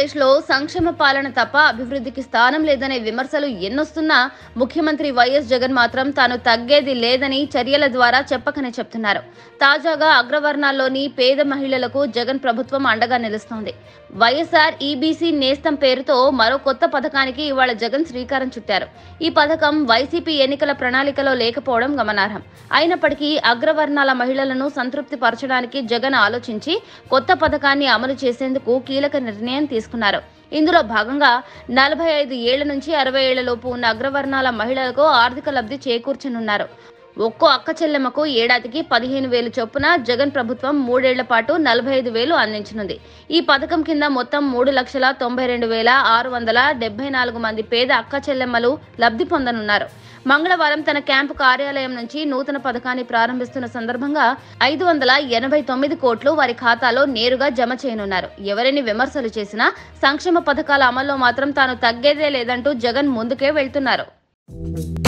ఆంధ్రప్రదేశ్లో సంక్షేమ పాలన తప్ప అభివృద్ధికి స్థానం లేదనే విమర్శలు ఎన్నొస్తున్నా ముఖ్యమంత్రి వైఎస్ జగన్ మాత్రం తాను తగ్గేది లేదని చర్యల ద్వారా చెప్పకనే చెప్తున్నారు తాజాగా అగ్రవర్ణాల్లోని పేద మహిళలకు జగన్ ప్రభుత్వం అండగా నిలుస్తోంది వైఎస్ఆర్ ఈబీసీ నేస్తం పేరుతో మరో కొత్త పథకానికి ఇవాళ జగన్ శ్రీకారం చుట్టారు ఈ పథకం వైసీపీ ఎన్నికల ప్రణాళికలో లేకపోవడం గమనార్హం అయినప్పటికీ అగ్రవర్ణాల మహిళలను సంతృప్తి పరచడానికి జగన్ ఆలోచించి కొత్త పథకాన్ని అమలు చేసేందుకు కీలక నిర్ణయం తీసుకున్నారు ఇందులో భాగంగా నలభై ఐదు ఏళ్ల నుంచి అరవై ఏళ్లలోపు ఉన్న అగ్రవర్ణాల మహిళలకు ఆర్థిక లబ్ధి చేకూర్చనున్నారు ఒక్కో అక్క చెల్లెమ్మకు ఏడాదికి పదిహేను వేలు చొప్పున జగన్ ప్రభుత్వం మూడేళ్ల పాటు నలభై ఐదు వేలు అందించనుంది ఈ పథకం కింద మొత్తం మూడు లక్షల తొంభై రెండు వేల ఆరు వందల డెబ్బై నాలుగు మంది పేద అక్క చెల్లెమ్మలు లబ్ధి పొందనున్నారు మంగళవారం తన క్యాంపు కార్యాలయం నుంచి నూతన పథకాన్ని ప్రారంభిస్తున్న సందర్భంగా ఐదు వందల ఎనభై తొమ్మిది కోట్లు వారి ఖాతాలో నేరుగా జమ చేయనున్నారు ఎవరిని విమర్శలు చేసినా సంక్షేమ పథకాల అమల్లో మాత్రం తాను తగ్గేదే లేదంటూ జగన్ ముందుకే వెళ్తున్నారు